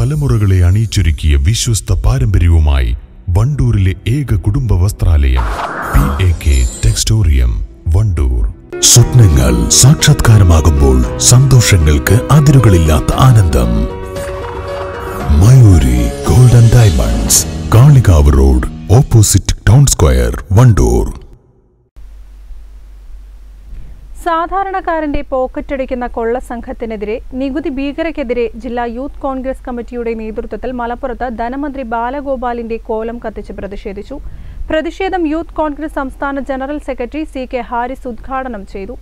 തലമുറകളെ അണിയിച്ചൊരുക്കിയ വിശ്വസ്ത പാരമ്പര്യവുമായി വണ്ടൂരിലെ ഏക കുടുംബ വസ്ത്രാലയം P A K Textorium Wandoor സ്വപ്നങ്ങൾ സാക്ഷാത്കാരമാകുമ്പോൾ സന്തോഷങ്ങൾക്ക് അതിരുകളില്ലാത്ത ആനന്ദം Mayuri golden diamonds Kalikavu road opposite town square Wandoor സാധാരണക്കാരന്റെ പോക്കറ്റടിക്കുന്ന കൊള്ള സംഘത്തിനെതിരെ നികുതി ഭീകരക്കെതിരെ ജില്ലാ യൂത്ത് കോൺഗ്രസ് കമ്മിറ്റിയുടെ നേതൃത്വത്തിൽ മലപ്പുറത്ത് ധനമന്ത്രി ബാലഗോപാലിന്റെ കോലം കത്തിച്ച് പ്രതിഷേധിച്ചു പ്രതിഷേധം യൂത്ത് കോൺഗ്രസ് സംസ്ഥാന general secretary C K Haris ഉദ്ഘാടനം ചെയ്തു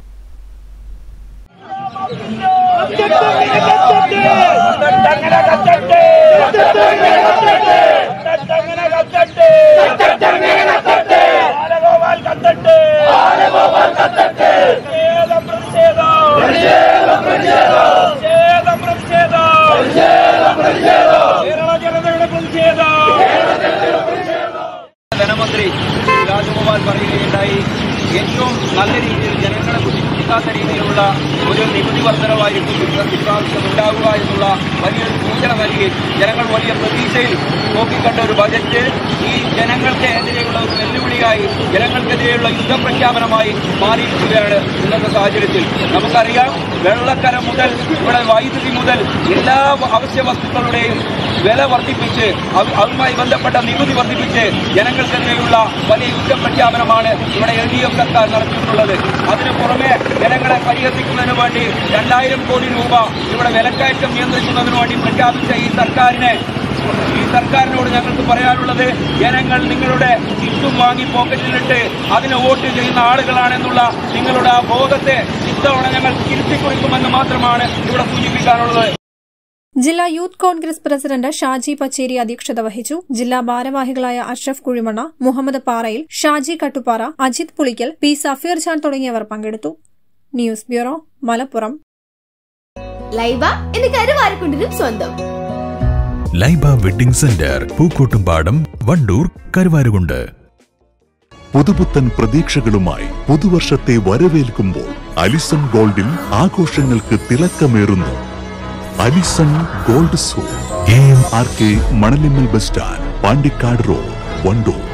ധനമന്ത്രി ശ്രീ രാജഗോപാൽ പറയുകയുണ്ടായി ഏറ്റവും നല്ല രീതിയിൽ ജനങ്ങളെ ബുദ്ധിമുട്ടിക്കാത്ത രീതിയിലുള്ള ഒരു നികുതി വർധനവായിരിക്കും ഇപ്ര- ഇപ്രാവശ്യം ഉണ്ടാവുക എന്നുള്ള വലിയൊരു സൂചന നൽകി ജനങ്ങൾ വലിയ പ്രതീക്ഷയിൽ നോക്കിക്കണ്ട ഒരു ബജറ്റ് ഈ ജനങ്ങൾക്ക് എതിരെയുള്ള ഒരു വെല്ലുവിളിയായി ജനങ്ങൾക്കെതിരെയുള്ള യുദ്ധപ്രഖ്യാപനമായി മാറിയിരിക്കുകയാണ് ഇന്നത്തെ സാഹചര്യത്തിൽ നമുക്കറിയാം വെള്ളക്കര മുതൽ ഇവിടെ വൈദ്യുതി മുതൽ എല്ലാ അവശ്യ വസ്തുക്കളുടെയും വില വർദ്ധിപ്പിച്ച് അത് അതുമായി ബന്ധപ്പെട്ട നികുതി വർദ്ധിപ്പിച്ച് ജനങ്ങൾക്കെതിരെയുള്ള വലിയ യുദ്ധപ്രഖ്യാപനമാണ് ഇവിടെ എൽ ഡി എഫ് സർക്കാർ നടത്തിയിട്ടുള്ളത് അതിനു പുറമെ ജനങ്ങളെ പരിഹസിക്കുന്നതിന് വേണ്ടി രണ്ടായിരം കോടി രൂപ ഇവിടെ വിലക്കയറ്റം നിയന്ത്രിക്കുന്നതിന് വേണ്ടി പ്രഖ്യാപിച്ച ഈ സർക്കാരിനെ ഈ സർക്കാരിനോട് ഞങ്ങൾക്ക് പറയാനുള്ളത് ജനങ്ങൾ നിങ്ങളുടെ ചുറ്റും വാങ്ങി പോക്കറ്റിലിട്ട് അതിന് വോട്ട് ചെയ്യുന്ന ആളുകളാണെന്നുള്ള നിങ്ങളുടെ ആ ബോധത്തെ ഇത്തവണ ഞങ്ങൾ തിരുത്തിക്കുറിക്കുമെന്ന് മാത്രമാണ് ഇവിടെ സൂചിപ്പിക്കാനുള്ളത് ജില്ലാ യൂത്ത് കോൺഗ്രസ് പ്രസിഡന്റ് ഷാജി പച്ചേരി അധ്യക്ഷത വഹിച്ചു ജില്ലാ ഭാരവാഹികളായ അഷ്റഫ് കുഴിമണ്ണ മുഹമ്മദ് പാറയിൽ ഷാജി കട്ടുപാറ അജിത് പുളിക്കൽ പി സഫീർ ഖാൻ തുടങ്ങിയവർ പങ്കെടുത്തു ന്യൂസ് ബ്യൂറോ മലപ്പുറം ലൈബ എന്ന് കരുവാരക്കുണ്ടിനും സ്വന്തം ലൈബ വെഡിംഗ് സെന്റർ പൂക്കോട്ടുംപാടം വണ്ടൂർ കരുവാരുകുണ്ട് പുതുപുത്തൻ പ്രതീക്ഷകളുമായി പുതുവർഷത്തെ വരവേൽക്കുമ്പോൾ അലിസൺ ഗോൾഡിൽ ആഘോഷങ്ങൾക്ക് തിളക്കമേറുന്നു അലിസൺ ഗോൾഡ് സോ A M R K Manalimmal bus stand Pandikkad road Wandoor